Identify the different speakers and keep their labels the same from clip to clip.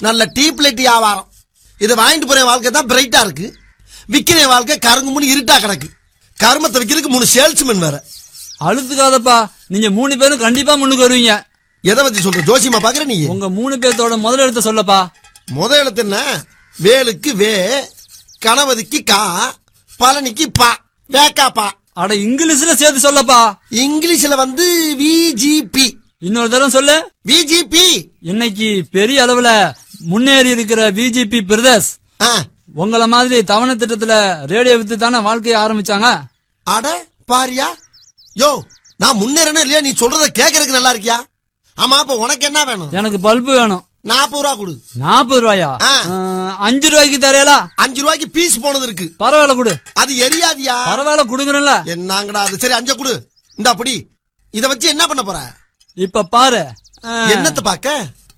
Speaker 1: நல்ல deep light வியாபாரம் இதை வாங்கிட்டு போற வாழ்க்கை தான் பிரைட்டா இருக்கு விக்கிற வாழ்க்கை கருங்குமுன்னு இருட்டா கிடக்கு கருமத்தை விக்கிறதுக்கு மூணு சேல்ஸ்மேன் வேற
Speaker 2: அழுத்துக்காதப்பா நீங்க மூணு பேரும் கண்டிப்பா முன்னுக்கு வருவீங்க
Speaker 1: எதை பத்தி சொல்ற ஜோசியமா பாக்குற நீ
Speaker 2: உங்க மூணு பேர்த்தோட முதல் எழுத்த சொல்லப்பா
Speaker 1: முத எழுத்து என்ன வேலுக்கு வே கணவதிக்கு கா பழனிக்கு பா வேக்கா பா
Speaker 2: அட இங்கிலீஷ்ல சேர்த்து சொல்லப்பா
Speaker 1: இங்கிலீஷ்ல வந்து விஜிபி
Speaker 2: இன்னொரு தடவை சொல்லு
Speaker 1: விஜிபி
Speaker 2: இன்னைக்கு பெரிய அளவுல முன்னேறி இருக்கிற பிஜேபி பிரதர்ஸ் உங்கள மாதிரி தவணை திட்டத்துல ரேடியோ வித்து தானே வாழ்க்கையை ஆரம்பிச்சாங்க
Speaker 1: அட பாரியா யோ நான் முன்னேறணும் இல்லையா நீ சொல்றத கேக்குறதுக்கு நல்லா இருக்கியா ஆமா அப்ப உனக்கு என்ன வேணும்
Speaker 2: எனக்கு பல்பு வேணும்
Speaker 1: நாற்பது ரூபா கொடு
Speaker 2: நாற்பது ரூபாயா
Speaker 1: ஆ.
Speaker 2: அஹ், அஞ்சு ரூபாய்க்கு தரையலா
Speaker 1: அஞ்சு ரூபாய்க்கு பீஸ் போனது இருக்கு
Speaker 2: பரவாயில்ல கொடு
Speaker 1: அது எரியாதியா
Speaker 2: பரவாயில்ல கொடுக்குறேன்ல
Speaker 1: என்னங்கடா அது சரி அஞ்ச கொடு இந்த அப்படி இத வச்சு என்ன பண்ண போற
Speaker 2: இப்ப பாரு அஹ்,
Speaker 1: என்னத்தை பாக்க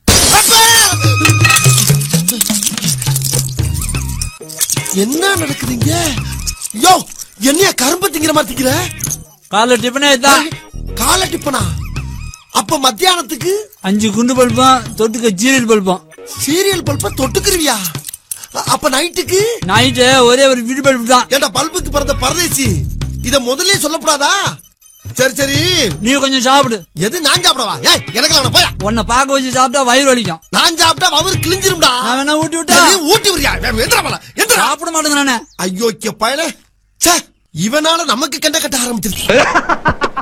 Speaker 1: என்ன நடக்குதுங்க யோ என்னைய கரும்பு திங்கிற மாதிரி திங்கிற
Speaker 2: காலைல டிஃபனே தான்
Speaker 1: காலை டிப்பனா அப்ப மத்தியானத்துக்கு
Speaker 2: அஞ்சு குண்டு பல்பம் தொட்டுக்க ஜீரல் பல்பம்
Speaker 1: சீரியல் பல்ப தொட்டுக்கிருவியா அ- அப்ப நைட்டுக்கு
Speaker 2: நைட்டு ஒரே ஒரு வீடு பல்பு தான்
Speaker 1: ஏண்டா பல்புக்கு பிறந்த பரதேசி இத முதல்லயே சொல்லக்கூடாதா சரி சரி
Speaker 2: நீ கொஞ்சம் சாப்பிடு
Speaker 1: எது நான் சாப்பிடவா ஏய் எனக்கு வேணாம் போயா
Speaker 2: உன்னை பார்க்க வச்சு சாப்பிட்டா வயிறு வலிக்கும்
Speaker 1: நான் சாப்பிட்டா அவர் கிழிஞ்சிரும்டா
Speaker 2: நான் வேணா ஊட்டி விட்டா
Speaker 1: சரி, ஊட்டி விடுறியா எந்திரா போல எந்திரா
Speaker 2: சாப்பிட மாட்டேங்கிறானே
Speaker 1: ஐயோ பயல ச்சே இவனால நமக்கு கண்ட கட்ட ஆரம்பிச்சிருச்சு